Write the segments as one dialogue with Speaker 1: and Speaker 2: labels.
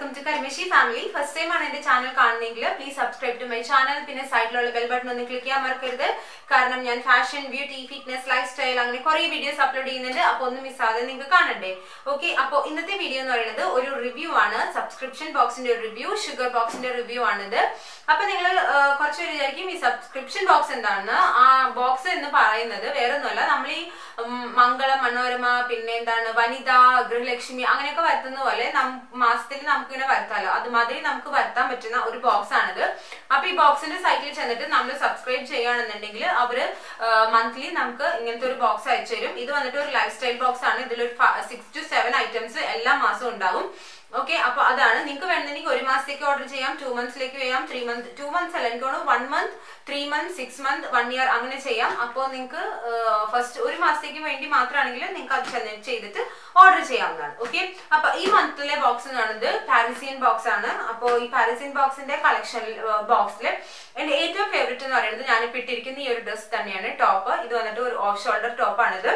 Speaker 1: Welcome to കരിമേശി family first time ആണ് എന്റെ ചാനൽ കാണുന്നെങ്കിൽ please subscribe to my channel പിന്നെ സൈഡിലുള്ള ബെൽ ബട്ടൺ ഒന്ന് ക്ലിക്ക് ചെയ്യാൻ മറക്കരുത് കാരണം ഞാൻ fashion beauty fitness lifestyle അങ്ങനെ കുറെ വീഡിയോസ് അപ്ലോഡ് ചെയ്യുന്നുണ്ട് അപ്പോൾ ഒന്നും മിസ്സാതെ നിങ്ങൾക്ക് കാണണ്ടേ ഓക്കെ അപ്പോൾ ഇന്നത്തെ വീഡിയോ എന്ന് പറയുന്നത് ഒരു റിവ്യൂ ആണ് സബ്സ്ക്രിപ്ഷൻ ബോക്സിന്റെ ഒരു റിവ്യൂ ഷുഗർ ബോക്സിന്റെ റിവ്യൂ ആണിത് അപ്പൊ നിങ്ങൾ കുറച്ച് പേര് വിചാരിക്കും ഈ സബ്സ്ക്രിപ്ഷൻ ബോക്സ് എന്താണെന്ന് ആ ബോക്സ് എന്ന് പറയുന്നത് വേറെ ഒന്നുമല്ല നമ്മൾ ഈ ഉം, മംഗളം മനോരമ പിന്നെ എന്താണ് വനിത ഗൃഹലക്ഷ്മി അങ്ങനെയൊക്കെ വരുത്തുന്ന പോലെ മാസത്തിൽ നമുക്ക് ഇങ്ങനെ വരുത്താലോ അതുമാതിരി നമുക്ക് വരുത്താൻ പറ്റുന്ന ഒരു ബോക്സ് ആണിത് അപ്പൊ ഈ ബോക്സിന്റെ സൈറ്റിൽ ചെന്നിട്ട് നമ്മൾ സബ്സ്ക്രൈബ് ചെയ്യുകയാണെന്നുണ്ടെങ്കിൽ അവര് മന്ത്ലി നമുക്ക് ഇങ്ങനത്തെ ഒരു ബോക്സ് അയച്ചു തരും ഇത് വന്നിട്ട് ഒരു ലൈഫ് സ്റ്റൈൽ ബോക്സ് ആണ് ഇതിലൊരു സിക്സ് ടു സെവൻ ഐറ്റംസ് എല്ലാ മാസവും ഉണ്ടാവും ഓക്കെ അപ്പൊ അതാണ് നിങ്ങൾക്ക് വേണമെന്നുണ്ടെങ്കിൽ ഒരു മാസത്തേക്ക് ഓർഡർ ചെയ്യാം ടു മന്ത്സിലേക്ക് ചെയ്യാം ത്രീ മന്ത് ടു മന്ത്സ് അല്ല എനിക്ക് തോന്നുന്നു one month three month six month one year അങ്ങനെ ചെയ്യാം അപ്പോൾ നിങ്ങൾക്ക് ഫസ്റ്റ് ഒരു മാസത്തേക്ക് വേണ്ടി മാത്രമാണെങ്കിൽ നിങ്ങൾക്ക് അത് ചെന്ന് ചെയ്തിട്ട് ഓർഡർ ചെയ്യാവുന്നതാണ് ഓക്കെ അപ്പൊ ഈ മന്തിലെ ബോക്സ് എന്ന് പറയുന്നത് പാരിസിയൻ ബോക്സ് ആണ് അപ്പോൾ ഈ പാരിസിയൻ ബോക്സിന്റെ കളക്ഷൻ ബോക്സിൽ എന്റെ ഏറ്റവും ഫേവറേറ്റ് എന്ന് പറയുന്നത് ഞാനിപ്പോൾ ഇട്ടിരിക്കുന്ന ഈ ഒരു ഡ്രസ് തന്നെയാണ് ടോപ്പ് ഇത് വന്നിട്ട് ഒരു ഓഫ് ഷോൾഡർ ടോപ്പാണിത്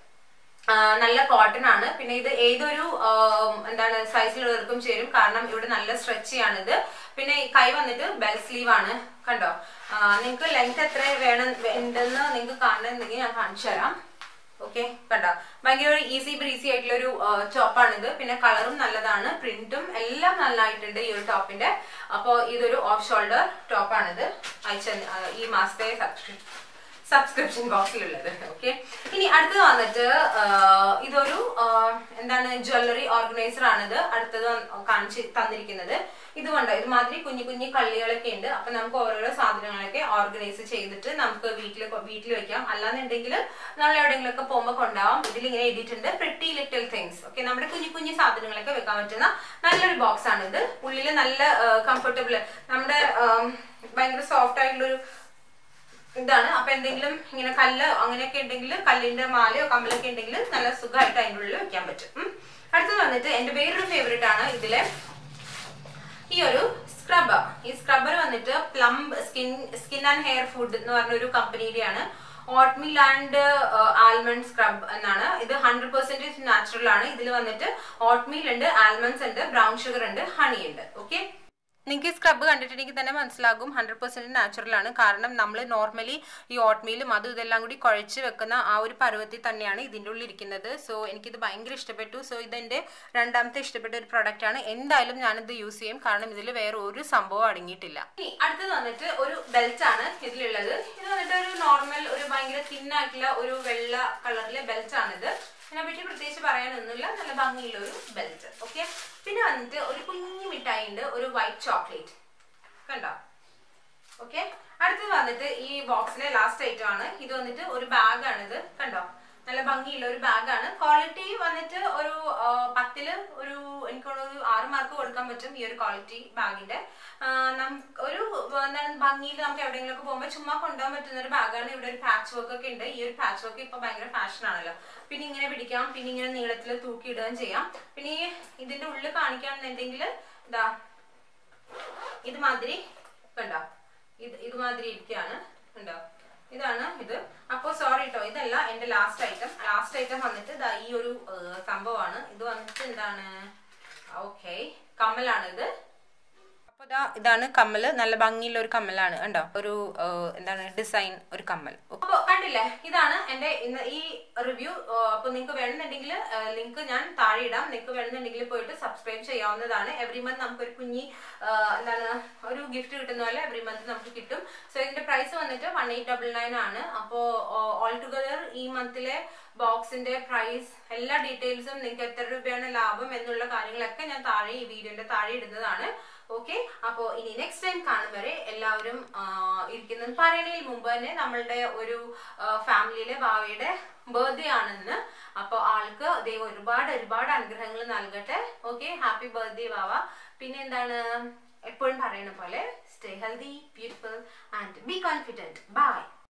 Speaker 1: ആ, നല്ല കോട്ടൺ ആണ് പിന്നെ ഇത് ഏതൊരു ആ, എന്താണ് സൈസിലുള്ളവർക്കും ചേരും കാരണം ഇവിടെ നല്ല സ്ട്രെച്ചി ആണിത് പിന്നെ ഈ കൈ വന്നിട്ട് ബെൽ സ്ലീവ് ആണ് കണ്ടോ നിങ്ങൾക്ക് ലെങ്ത് എത്ര വേണം ഉണ്ടെന്ന് നിങ്ങൾക്ക് കാണണമെന്നുണ്ടെങ്കിൽ ഞാൻ കാണിച്ചു തരാം ഓക്കെ കണ്ടോ ഭയങ്കര ഒരു ഈസി ബ്രീസി ആയിട്ടുള്ള ഒരു ടോപ്പാണിത് പിന്നെ കളറും നല്ലതാണ് പ്രിന്റും എല്ലാം നല്ലതായിട്ടുണ്ട് ഈ ഒരു ടോപ്പിന്റെ അപ്പോൾ ഇതൊരു ഓഫ് ഷോൾഡർ ടോപ്പാണിത് അയച്ച ഈ മാസത്തെ സബ്സ്ക്രിപ്ഷൻ സബ്സ്ക്രിപ്ഷൻ ബോക്സിലുള്ളത് ഓക്കെ ഇനി അടുത്തത് വന്നിട്ട് ആ, ഇതൊരു ആ, എന്താണ് ജ്വല്ലറി ഓർഗനൈസർ ആണിത് അടുത്തത് വന്ന് കാണിച്ച് തന്നിരിക്കുന്നത് ഇത് കണ്ടോ ഇതുമാതിരി കുഞ്ഞു കുഞ്ഞു കള്ളികളൊക്കെ ഉണ്ട് അപ്പൊ നമുക്ക് ഓരോരോ സാധനങ്ങളൊക്കെ ഓർഗനൈസ് ചെയ്തിട്ട് നമുക്ക് വീട്ടിൽ വീട്ടിൽ വെക്കാം അല്ലാന്നുണ്ടെങ്കിൽ നമ്മൾ എവിടെയെങ്കിലുമൊക്കെ പോകുമ്പോൾ കൊണ്ടാവാം ഇതിൽ ഇങ്ങനെ എഴുതിയിട്ടുണ്ട് പ്രിട്ടി ലിറ്റിൽ തിങ്സ് ഓക്കെ നമ്മുടെ കുഞ്ഞു കുഞ്ഞു സാധനങ്ങളൊക്കെ വെക്കാൻ പറ്റുന്ന നല്ലൊരു ബോക്സ് ആണിത് ഉള്ളിൽ നല്ല കംഫർട്ടബിൾ നമ്മുടെ ആ, ഭയങ്കര സോഫ്റ്റ് ആയിട്ടുള്ളൊരു ഇതാണ് അപ്പൊ എന്തെങ്കിലും ഇങ്ങനെ കല്ല് അങ്ങനെയൊക്കെ ഉണ്ടെങ്കിൽ കല്ലിന്റെ മാലയോ കമ്മലൊക്കെ ഉണ്ടെങ്കിൽ നല്ല സുഖമായിട്ട് അതിൻ്റെ ഉള്ളിൽ വെക്കാൻ പറ്റും ഉം. അടുത്തത് വന്നിട്ട് എന്റെ വേറൊരു ഫേവറേറ്റ് ആണ് ഇതിലെ ഈ ഒരു സ്ക്രബർ ഈ സ്ക്രബർ വന്നിട്ട് Plum skin skin and hair food എന്ന് പറഞ്ഞ ഒരു കമ്പനിയുടെയാണ് ഓട്ട്മീൽ ആൻഡ് ആൽമണ്ട് സ്ക്രബ് എന്നാണ് ഇത് ഹൺഡ്രഡ് പെർസെന്റേജ് നാച്ചുറൽ ആണ് ഇതിൽ വന്നിട്ട് ഓട്ട്മീൽ ഉണ്ട് ആൽമണ്ട്സ് ഉണ്ട് ബ്രൗൺ ഷുഗർ ഉണ്ട് ഹണി ഉണ്ട് ഓക്കെ നിങ്ങൾക്ക് ഈ സ്ക്രബ് കണ്ടിട്ടുണ്ടെങ്കിൽ തന്നെ മനസ്സിലാകും ഹൺഡ്രഡ് പെർസെന്റ് നാച്ചുറൽ ആണ് കാരണം നമ്മൾ നോർമലി ഈ ഓട്ട്മീലും അതും ഇതെല്ലാം കൂടി കുഴച്ച് വെക്കുന്ന ആ ഒരു പരുവത്തിൽ തന്നെയാണ് ഇതിൻ്റെ ഉള്ളിൽ ഇരിക്കുന്നത് സോ എനിക്കിത് ഭയങ്കര ഇഷ്ടപ്പെട്ടു സോ ഇതെൻ്റെ രണ്ടാമത്തെ ഇഷ്ടപ്പെട്ട ഒരു പ്രൊഡക്റ്റ് ആണ് എന്തായാലും ഞാനിത് യൂസ് ചെയ്യും കാരണം ഇതിൽ വേറെ ഒരു സംഭവം അടങ്ങിയിട്ടില്ല ഇനി അടുത്തത് വന്നിട്ട് ഒരു ബെൽറ്റ് ആണ് ഇതിലുള്ളത് ഇത് വന്നിട്ട് ഒരു നോർമൽ ഒരു ഭയങ്കര തിന്നായിട്ടുള്ള ഒരു വെള്ള കളറിലെ ബെൽറ്റ് ആണിത് ഇതിനെപ്പറ്റി പ്രത്യേകിച്ച് പറയാനൊന്നുമില്ല നല്ല ഭംഗിയുള്ള ഒരു ബെൽറ്റ് ഓക്കെ പിന്നെ വന്നിട്ട് ഒരു കുഞ്ഞു മിഠായി ഉണ്ട് ഒരു വൈറ്റ് ചോക്ലേറ്റ് കണ്ടോ ഓക്കെ അടുത്തത് വന്നിട്ട് ഈ ബോക്സിലെ ലാസ്റ്റ് ഐറ്റം ആണ് ഇത് വന്നിട്ട് ഒരു ബാഗ് ആണിത് കണ്ടോ നല്ല ഭംഗിയുള്ള ഒരു ബാഗാണ് ക്വാളിറ്റി വന്നിട്ട് ഒരു ആ, പത്തില് ഒരു എനിക്ക് തോന്നുന്നു ഒരു ആറ് മാർക്ക് കൊടുക്കാൻ പറ്റും ഈ ഒരു ക്വാളിറ്റി ബാഗിന്റെ ആ, നമുക്ക് ഒരു എന്താണ് ഭംഗിയിൽ നമുക്ക് എവിടെയെങ്കിലും ഒക്കെ പോകുമ്പോൾ ചുമ്മാ കൊണ്ടുപോകാൻ പറ്റുന്ന ഒരു ബാഗാണ് ഇവിടെ ഒരു പാച്ച് വർക്ക് ഒക്കെ ഉണ്ട് ഈ ഒരു പാച്ച് വർക്ക് ഇപ്പൊ ഭയങ്കര ഫാഷൻ ആണല്ലോ പിന്നെ ഇങ്ങനെ പിടിക്കാം പിന്നെ ഇങ്ങനെ നീളത്തിൽ തൂക്കി ഇടുകയും ചെയ്യാം പിന്നെ ഈ ഇതിന്റെ ഉള്ളിൽ കാണിക്കുകയാണെന്നുണ്ടെങ്കിൽ ഇതാ ഇതുമാതിരി കണ്ടോ ഇത് ഇതുമാതിരി ഇരിക്കുകയാണ് കണ്ടോ ഇതാണ് ഇത് അപ്പോ സോറി കേട്ടോ ഇതല്ല എന്റെ ലാസ്റ്റ് ഐറ്റം ലാസ്റ്റ് ഐറ്റം വന്നിട്ട് ഇതാ ഈ ഒരു ഏർ, സംഭവമാണ് ഇത് വന്നിട്ട് എന്താണ് ഓക്കെ കമ്മലാണ് ഇത് അപ്പൊ ഇതാ ഇതാണ് കമ്മല് നല്ല ഭംഗിയുള്ള ഒരു കമ്മലാണ് കണ്ടോ ഒരു ഏർ, എന്താണ് ഡിസൈൻ ഒരു കമ്മൽ അപ്പൊ കണ്ടില്ലേ ഇതാണ് എന്റെ ഇന്ന് ഈ റിവ്യൂ അപ്പൊ നിങ്ങൾക്ക് വേണമെന്നുണ്ടെങ്കിൽ ലിങ്ക് ഞാൻ താഴെ ഇടാം നിങ്ങൾക്ക് വേണമെന്നുണ്ടെങ്കിൽ പോയിട്ട് സബ്സ്ക്രൈബ് ചെയ്യാവുന്നതാണ് എവറി മന്ത് നമുക്ക് ഒരു കുഞ്ഞി ഏർ, എന്താണ് ഒരു ഗിഫ്റ്റ് കിട്ടുന്ന പോലെ എവറി മന്ത് നമുക്ക് കിട്ടും സോ ഇതിന്റെ പ്രൈസ് വന്നിട്ട് വൺ എയ്റ്റ് ഡബിൾ നയൻ ആണ് അപ്പോ ഓൾ ടുഗദർ ഈ മന്തിലെ ബോക്സിന്റെ പ്രൈസ് എല്ലാ ഡീറ്റെയിൽസും നിങ്ങൾക്ക് എത്ര രൂപയാണ് ലാഭം എന്നുള്ള കാര്യങ്ങളൊക്കെ ഞാൻ താഴെ ഈ വീഡിയോന്റെ താഴെ ഇടുന്നതാണ് ഓക്കെ അപ്പോ ഇനി നെക്സ്റ്റ് ടൈം കാണും വരെ എല്ലാവരും ആ, ഇരിക്കുന്നത് പറയണതിൽ മുമ്പ് തന്നെ നമ്മളുടെ ഒരു ഫാമിലിയിലെ ഭാവിയുടെ ബർത്ത്ഡേ ആണെന്ന് അപ്പോൾ ആൾക്ക് ദൈവം ഒരുപാട് ഒരുപാട് അനുഗ്രഹങ്ങൾ നൽകട്ടെ ഓക്കെ ഹാപ്പി ബർത്ത്ഡേ വാവ പിന്നെ എന്താണ് എപ്പോഴും പറയുന്ന പോലെ stay healthy beautiful and be confident by